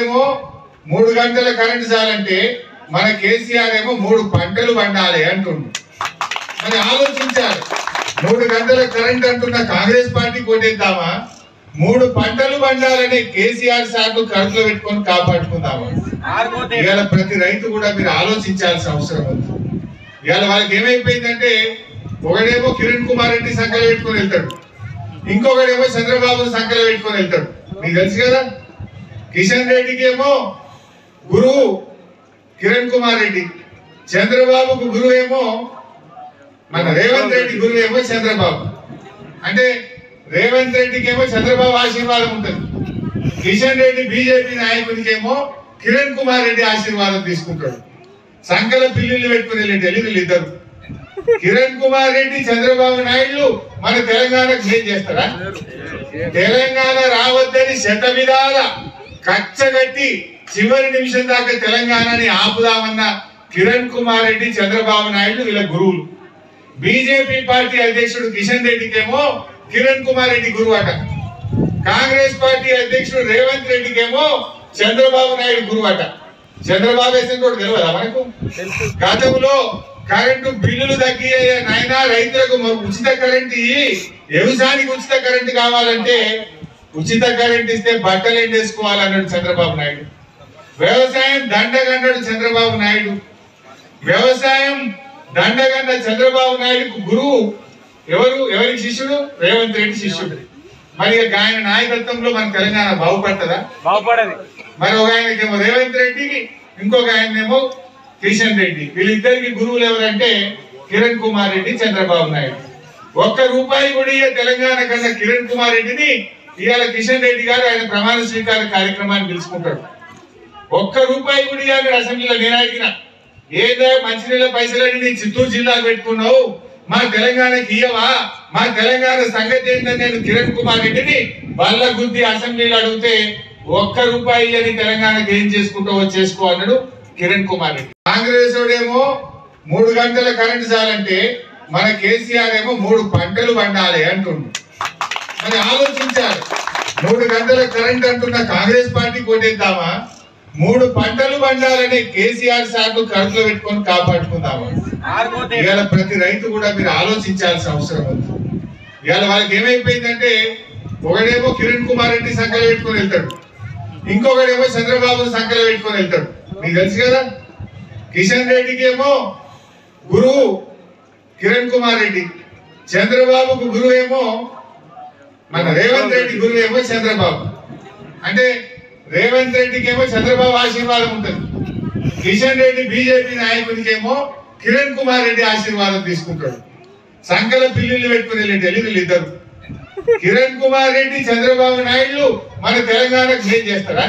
ఏమో మూడు గంటల కరెంట్ చాలంటే మన కేసీఆర్ ఏమో మూడు పంటలు పండాలి అంటుండు మరి ఆలోచించారు మూడు గంటల కరెంట్ అంటున్న కాంగ్రెస్ పార్టీ కొట్టేద్దామా మూడు పంటలు పండాలని కేసీఆర్ సార్లు కడుపులో పెట్టుకొని కాపాడుకుందామా ఇవాళ ప్రతి రైతు కూడా మీరు ఆలోచించాల్సిన అవసరం ఉంది ఇవాళ వాళ్ళకి ఏమైపోయిందంటే ఒకడేమో కిరణ్ కుమార్ రెడ్డి సంఖ్యలో పెట్టుకొని వెళ్తాడు ఇంకొకడేమో చంద్రబాబు సంఖ్యలో పెట్టుకొని వెళ్తాడు మీకు తెలుసు కదా కిషన్ రెడ్డికి ఏమో గురువు కిరణ్ కుమార్ రెడ్డి చంద్రబాబుకు గురువు ఏమో మన రేవంత్ రెడ్డి గురువు ఏమో చంద్రబాబు అంటే రేవంత్ రెడ్డికి ఏమో చంద్రబాబు ఆశీర్వాదం ఉంటుంది కిషన్ రెడ్డి బీజేపీ నాయకుడికి ఏమో కిరణ్ కుమార్ రెడ్డి ఆశీర్వాదం తీసుకుంటాడు సంకల పిల్లులు పెట్టుకుని వెళ్ళి ఢిల్లీలు ఇద్దరు కిరణ్ కుమార్ రెడ్డి చంద్రబాబు నాయుడు మన తెలంగాణకు ఏం చేస్తారా తెలంగాణ రావద్దని శత విధాల కచ్చగట్టి చివరి నిమిషం దాకా తెలంగాణని ఆపుదామన్న కిరణ్ కుమార్ రెడ్డి చంద్రబాబు నాయుడు వీళ్ళ గురువులు బీజేపీ పార్టీ అధ్యక్షుడు కిషన్ రెడ్డికేమో కిరణ్ కుమార్ రెడ్డి గురువు అట కాంగ్రెస్ పార్టీ అధ్యక్షుడు రేవంత్ రెడ్డికేమో చంద్రబాబు నాయుడు గురువు అట చంద్రబాబు వేసిన కూడా తెలియదా మనకు గతంలో కరెంటు బిల్లులు తగ్గి నాయనా రైతులకు మ- ఉచిత కరెంట్ ఇయ్యి వ్యవసాయానికి ఉచిత కరెంట్ కావాలంటే ఉచిత కరెంట్ ఇస్తే బట్టలు ఎండేసుకోవాలన్నాడు చంద్రబాబు నాయుడు వ్యవసాయం దండగన్నాడు చంద్రబాబు నాయుడు వ్యవసాయం దండగన్న చంద్రబాబు నాయుడుకు గురువు ఎవరు ఎవరికి శిష్యుడు రేవంత్ రెడ్డి శిష్యుడు మరి ఇక ఆయన నాయకత్వంలో మన తెలంగాణ బాగుపడుతుందా బాగుపడది మరి ఒక ఆయనకేమో రేవంత్ రెడ్డికి ఇంకొక ఆయనేమో కిషన్ రెడ్డి వీళ్ళిద్దరికి గురువులు ఎవరంటే కిరణ్ కుమార్ రెడ్డి చంద్రబాబు నాయుడు ఒక్క రూపాయి కూడా ఇయ్య తెలంగాణ కన్నా కిరణ్ కుమార్ రెడ్డిని ఇవాళ కిషన్ రెడ్డి గారు ఆయన ప్రమాణ స్వీకార కార్యక్రమాన్ని పిలుచుకుంటాడు ఒక్క రూపాయి కూడా ఇవ్వాలి అసెంబ్లీలో నేను అడిగిన ఏదో మంచినీళ్ళ పైసలని నీ చిత్తూరు జిల్లాకు పెట్టుకున్నావు మా తెలంగాణకి ఇయ్యవా మా తెలంగాణ సంగతి ఏంటని నేను కిరణ్ కుమార్ రెడ్డిని బల్ల గుద్ది అసెంబ్లీలో అడిగితే ఒక్క రూపాయి అని తెలంగాణకి ఏం చేసుకుంటావో చేసుకో అన్నాడు కిరణ్ కుమార్ రెడ్డి కాంగ్రెస్ వాడేమో మూడు గంటల కరెంట్ చాలంటే మన కేసీఆర్ ఏమో మూడు పంటలు పండాలి అంటుండు మరి ఆలోచించారు మూడు గంటల కరెంట్ అంటున్న కాంగ్రెస్ పార్టీ కొట్టేద్దామా మూడు పంటలు పండాలని కేసీఆర్ సార్లు కడుపులో పెట్టుకొని కాపాడుకుందామా ఇవాళ ప్రతి రైతు కూడా మీరు ఆలోచించాల్సిన అవసరం ఉంది ఇవాళ వాళ్ళకి ఏమైపోయిందంటే ఒకడేమో కిరణ్ కుమార్ రెడ్డి సంఖ్యలో పెట్టుకొని వెళ్తాడు ఇంకొకడేమో చంద్రబాబు సంఖ్యలో పెట్టుకొని వెళ్తాడు మీకు తెలుసు కదా కిషన్ రెడ్డికి ఏమో గురువు కిరణ్ కుమార్ రెడ్డి చంద్రబాబుకు గురువు ఏమో మన రేవంత్ రెడ్డి గురువు ఏమో చంద్రబాబు అంటే రేవంత్ రెడ్డికి ఏమో చంద్రబాబు ఆశీర్వాదం ఉంటుంది కిషన్ రెడ్డి బీజేపీ నాయకుడికి ఏమో కిరణ్ కుమార్ రెడ్డి ఆశీర్వాదం తీసుకుంటాడు సంకల పిల్లులు పెట్టుకుని వెళ్ళి ఢిల్లీలు ఇద్దరు కిరణ్ కుమార్ రెడ్డి చంద్రబాబు నాయుడు మన తెలంగాణకు ఏం చేస్తారా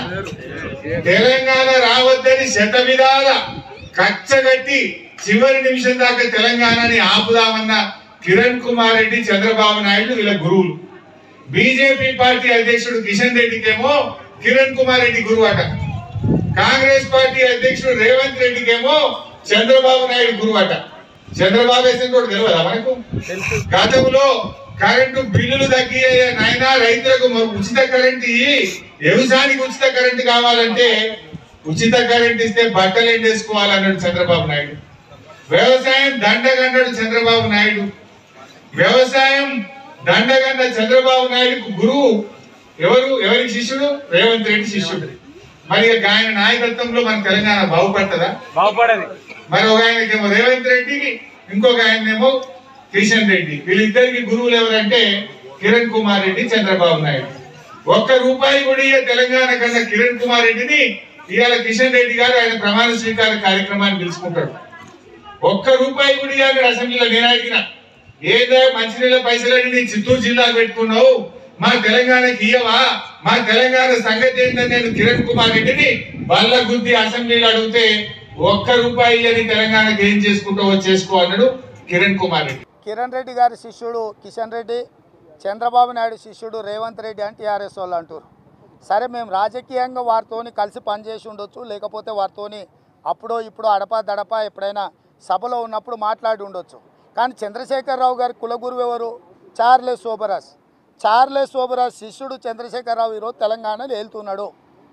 తెలంగాణ రావద్దని శత విధాల కచ్చగట్టి చివరి నిమిషం దాకా తెలంగాణని ఆపుదామన్న కిరణ్ కుమార్ రెడ్డి చంద్రబాబు నాయుడు వీళ్ళ గురువులు బీజేపీ పార్టీ అధ్యక్షుడు కిషన్ రెడ్డికేమో కిరణ్ కుమార్ రెడ్డి గురువు అట కాంగ్రెస్ పార్టీ అధ్యక్షుడు రేవంత్ రెడ్డికేమో చంద్రబాబు నాయుడు గురువు అట చంద్రబాబు వేసిన కూడా తెలియదా మనకు గతంలో కరెంటు బిల్లులు తగ్గి నాయనా రైతులకు మ- ఉచిత కరెంట్ ఇయ్యి వ్యవసాయానికి ఉచిత కరెంట్ కావాలంటే ఉచిత కరెంట్ ఇస్తే బట్టలు ఎండేసుకోవాలన్నాడు చంద్రబాబు నాయుడు వ్యవసాయం దండగన్నాడు చంద్రబాబు నాయుడు వ్యవసాయం దండగన్న చంద్రబాబు నాయుడుకు గురువు ఎవరు ఎవరికి శిష్యుడు రేవంత్ రెడ్డి శిష్యుడు మరి ఇక ఆయన నాయకత్వంలో మన తెలంగాణ బాగుపడుతుందా బాగుపడది మరి ఒక ఆయనకేమో రేవంత్ రెడ్డికి ఇంకొక ఆయనేమో కిషన్ రెడ్డి వీళ్ళిద్దరికి గురువులు ఎవరంటే కిరణ్ కుమార్ రెడ్డి చంద్రబాబు నాయుడు ఒక్క రూపాయి కూడా ఇయ్య తెలంగాణ కన్నా కిరణ్ కుమార్ రెడ్డిని ఇవాళ కిషన్ రెడ్డి గారు ఆయన ప్రమాణ స్వీకార కార్యక్రమాన్ని పిలుచుకుంటాడు ఒక్క రూపాయి కూడా ఇవ్వాలి అసెంబ్లీలో నేను అడిగిన ఏదో మంచినీళ్ళ పైసలని నీ చిత్తూరు జిల్లాకు పెట్టుకున్నావు మా తెలంగాణకి ఇయ్యవా మా తెలంగాణ సంగతి ఏంటని నేను కిరణ్ కుమార్ రెడ్డిని బల్ల గుద్ది అసెంబ్లీలో అడిగితే ఒక్క రూపాయి అని తెలంగాణకి ఏం చేసుకుంటావో చేసుకో అన్నాడు కిరణ్ కుమార్ రెడ్డి కిరణ్ రెడ్డి గారి శిష్యుడు కిషన్ రెడ్డి చంద్రబాబు నాయుడు శిష్యుడు రేవంత్ రెడ్డి అని టీఆర్ఎస్ వాళ్ళు అంటారు సరే మేము రాజకీయంగా వారితోని కలిసి పనిచేసి ఉండొచ్చు లేకపోతే వారితోని అప్పుడో ఇప్పుడు అడపా దడపా ఎప్పుడైనా సభలో ఉన్నప్పుడు మాట్లాడి ఉండొచ్చు కానీ చంద్రశేఖరరావు గారి కులగురువు ఎవరు చార్లెస్ సోబరాస్ చార్లెస్ సోబరాస్ శిష్యుడు చంద్రశేఖరరావు ఈరోజు తెలంగాణలో వెళ్తున్నాడు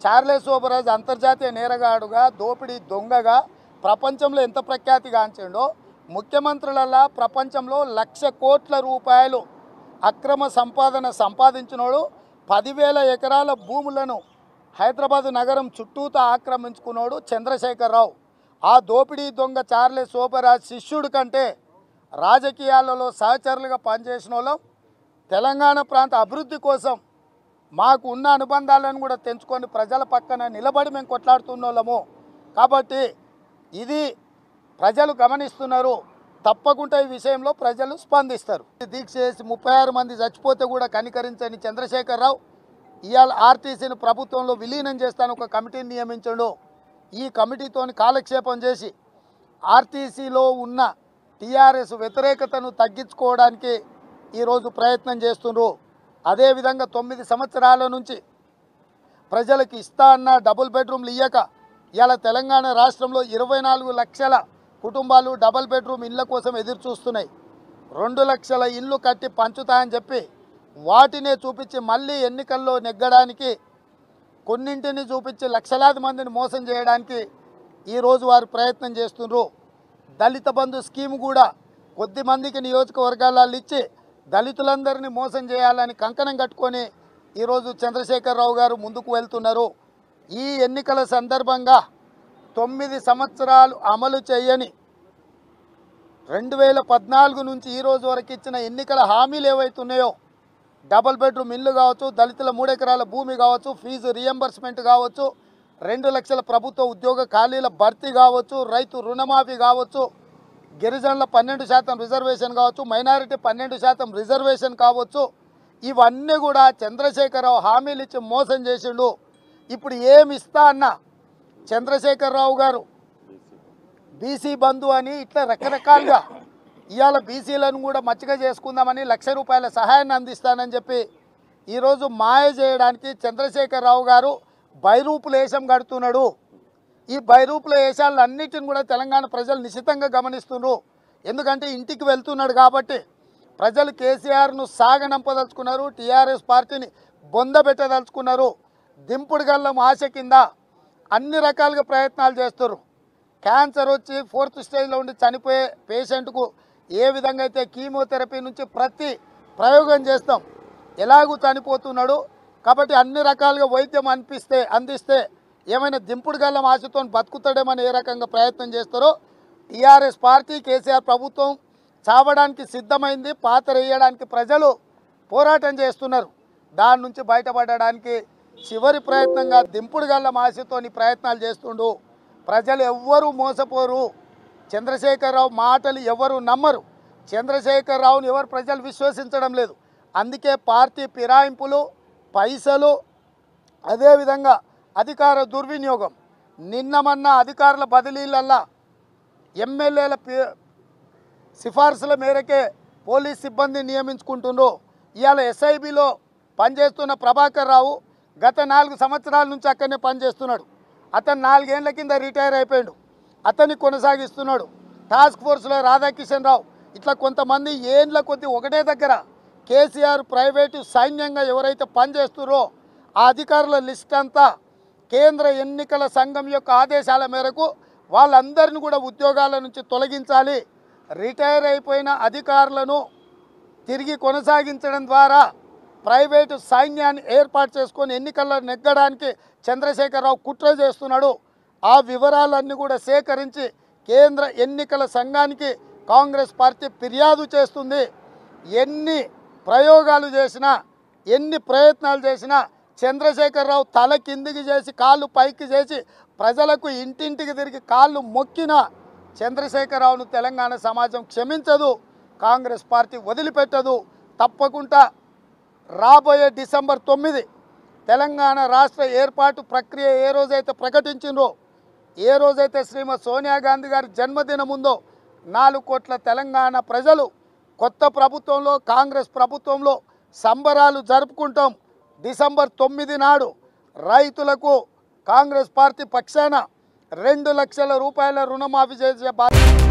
చార్లెస్ ఓబరాజ్ అంతర్జాతీయ నేరగాడుగా దోపిడీ దొంగగా ప్రపంచంలో ఎంత ప్రఖ్యాతిగాంచిండో ముఖ్యమంత్రులలా ప్రపంచంలో లక్ష కోట్ల రూపాయలు అక్రమ సంపాదన సంపాదించినోడు పదివేల ఎకరాల భూములను హైదరాబాద్ నగరం చుట్టూతా ఆక్రమించుకున్నాడు చంద్రశేఖరరావు ఆ దోపిడీ దొంగ చార్లెస్ ఓబరాజ్ శిష్యుడి కంటే రాజకీయాలలో సహచరులుగా పనిచేసిన వాళ్ళం తెలంగాణ ప్రాంత అభివృద్ధి కోసం మాకు ఉన్న అనుబంధాలను కూడా తెంచుకొని ప్రజల పక్కన నిలబడి మేము కొట్లాడుతున్న వాళ్ళము కాబట్టి ఇది ప్రజలు గమనిస్తున్నారు తప్పకుండా ఈ విషయంలో ప్రజలు స్పందిస్తారు దీక్ష చేసి ముప్పై ఆరు మంది చచ్చిపోతే కూడా కనికరించని చంద్రశేఖరరావు ఇవాళ ఆర్టీసీని ప్రభుత్వంలో విలీనం చేస్తాను ఒక కమిటీని నియమించడు ఈ కమిటీతోని కాలక్షేపం చేసి ఆర్టీసీలో ఉన్న టీఆర్ఎస్ వ్యతిరేకతను తగ్గించుకోవడానికి ఈరోజు ప్రయత్నం చేస్తున్నారు అదేవిధంగా తొమ్మిది సంవత్సరాల నుంచి ప్రజలకు ఇస్తా అన్న డబుల్ బెడ్రూమ్లు ఇయ్యక ఇవాళ తెలంగాణ రాష్ట్రంలో ఇరవై నాలుగు లక్షల కుటుంబాలు డబుల్ బెడ్రూమ్ ఇళ్ళ కోసం ఎదురు చూస్తున్నాయి రెండు లక్షల ఇల్లు కట్టి పంచుతాయని చెప్పి వాటినే చూపించి మళ్ళీ ఎన్నికల్లో నెగ్గడానికి కొన్నింటిని చూపించి లక్షలాది మందిని మోసం చేయడానికి ఈరోజు వారు ప్రయత్నం చేస్తున్నారు దళిత బంధు స్కీమ్ కూడా కొద్ది మందికి నియోజకవర్గాలలో ఇచ్చి దళితులందరినీ మోసం చేయాలని కంకణం కట్టుకొని ఈరోజు చంద్రశేఖరరావు గారు ముందుకు వెళ్తున్నారు ఈ ఎన్నికల సందర్భంగా తొమ్మిది సంవత్సరాలు అమలు చేయని రెండు వేల పద్నాలుగు నుంచి ఈ రోజు వరకు ఇచ్చిన ఎన్నికల హామీలు ఏవైతున్నాయో డబుల్ బెడ్రూమ్ ఇల్లు కావచ్చు దళితుల మూడెకరాల భూమి కావచ్చు ఫీజు రియంబర్స్మెంట్ కావచ్చు రెండు లక్షల ప్రభుత్వ ఉద్యోగ ఖాళీల భర్తీ కావచ్చు రైతు రుణమాఫీ కావచ్చు గిరిజనుల పన్నెండు శాతం రిజర్వేషన్ కావచ్చు మైనారిటీ పన్నెండు శాతం రిజర్వేషన్ కావచ్చు ఇవన్నీ కూడా చంద్రశేఖరరావు హామీలు ఇచ్చి మోసం చేసిండు ఇప్పుడు ఏమి ఇస్తా అన్న చంద్రశేఖరరావు గారు బీసీ బంధు అని ఇట్లా రకరకాలుగా ఇవాళ బీసీలను కూడా మచ్చిక చేసుకుందామని లక్ష రూపాయల సహాయాన్ని అందిస్తానని చెప్పి ఈరోజు మాయ చేయడానికి చంద్రశేఖరరావు గారు బైరూపుల వేషం కడుతున్నాడు ఈ బైరూపుల వేషాలను అన్నిటిని కూడా తెలంగాణ ప్రజలు నిశితంగా గమనిస్తున్నారు ఎందుకంటే ఇంటికి వెళ్తున్నాడు కాబట్టి ప్రజలు కేసీఆర్ను సాగనంపదలుచుకున్నారు టీఆర్ఎస్ పార్టీని బొందబెట్టదలుచుకున్నారు దింపుడు గల్లం ఆశ కింద అన్ని రకాలుగా ప్రయత్నాలు చేస్తారు క్యాన్సర్ వచ్చి ఫోర్త్ స్టేజ్లో ఉండి చనిపోయే పేషెంట్కు ఏ విధంగా అయితే కీమోథెరపీ నుంచి ప్రతి ప్రయోగం చేస్తాం ఎలాగూ చనిపోతున్నాడు కాబట్టి అన్ని రకాలుగా వైద్యం అనిపిస్తే అందిస్తే ఏమైనా దింపుడు గల్లం ఆశతో బతుకుతాడేమని ఏ రకంగా ప్రయత్నం చేస్తారో టీఆర్ఎస్ పార్టీ కేసీఆర్ ప్రభుత్వం చావడానికి సిద్ధమైంది పాత్ర వేయడానికి ప్రజలు పోరాటం చేస్తున్నారు దాని నుంచి బయటపడడానికి చివరి ప్రయత్నంగా దింపుడు గల్లం ఆశతోని ప్రయత్నాలు చేస్తుండు ప్రజలు ఎవ్వరూ మోసపోరు చంద్రశేఖరరావు మాటలు ఎవరు నమ్మరు చంద్రశేఖరరావుని ఎవరు ప్రజలు విశ్వసించడం లేదు అందుకే పార్టీ ఫిరాయింపులు పైసలు అదేవిధంగా అధికార దుర్వినియోగం నిన్న మొన్న అధికారుల బదిలీలల్లా ఎమ్మెల్యేల పి- సిఫార్సుల మేరకే పోలీస్ సిబ్బందిని నియమించుకుంటుండ్రు ఇవాళ ఎస్ఐబిలో పనిచేస్తున్న ప్రభాకర్ రావు గత నాలుగు సంవత్సరాల నుంచి అక్కడనే పనిచేస్తున్నాడు అతను నాలుగేళ్ల కింద రిటైర్ అయిపోయాడు అతన్ని కొనసాగిస్తున్నాడు టాస్క్ ఫోర్స్లో రాధాకిషన్ రావు ఇట్లా కొంతమంది ఏండ్ల కొద్ది ఒకటే దగ్గర కేసీఆర్ ప్రైవేటు సైన్యంగా ఎవరైతే పనిచేస్తున్నారో ఆ అధికారుల లిస్ట్ అంతా కేంద్ర ఎన్నికల సంఘం యొక్క ఆదేశాల మేరకు వాళ్ళందరిని కూడా ఉద్యోగాల నుంచి తొలగించాలి రిటైర్ అయిపోయిన అధికారులను తిరిగి కొనసాగించడం ద్వారా ప్రైవేటు సైన్యాన్ని ఏర్పాటు చేసుకొని ఎన్నికల్లో నెగ్గడానికి చంద్రశేఖరరావు కుట్ర చేస్తున్నాడు ఆ వివరాలన్నీ కూడా సేకరించి కేంద్ర ఎన్నికల సంఘానికి కాంగ్రెస్ పార్టీ ఫిర్యాదు చేస్తుంది ఎన్ని ప్రయోగాలు చేసినా ఎన్ని ప్రయత్నాలు చేసినా చంద్రశేఖరరావు తల కిందికి చేసి కాళ్ళు పైకి చేసి ప్రజలకు ఇంటింటికి తిరిగి కాళ్ళు మొక్కిన చంద్రశేఖరరావును తెలంగాణ సమాజం క్షమించదు కాంగ్రెస్ పార్టీ వదిలిపెట్టదు తప్పకుండా రాబోయే డిసెంబర్ తొమ్మిది తెలంగాణ రాష్ట్ర ఏర్పాటు ప్రక్రియ ఏ రోజైతే ప్రకటించిందో ఏ రోజైతే శ్రీమతి సోనియా గాంధీ గారి జన్మదినం ఉందో నాలుగు కోట్ల తెలంగాణ ప్రజలు కొత్త ప్రభుత్వంలో కాంగ్రెస్ ప్రభుత్వంలో సంబరాలు జరుపుకుంటాం డిసెంబర్ తొమ్మిది నాడు రైతులకు కాంగ్రెస్ పార్టీ పక్షాన రెండు లక్షల రూపాయల రుణమాఫీ చేసే బాధ్యత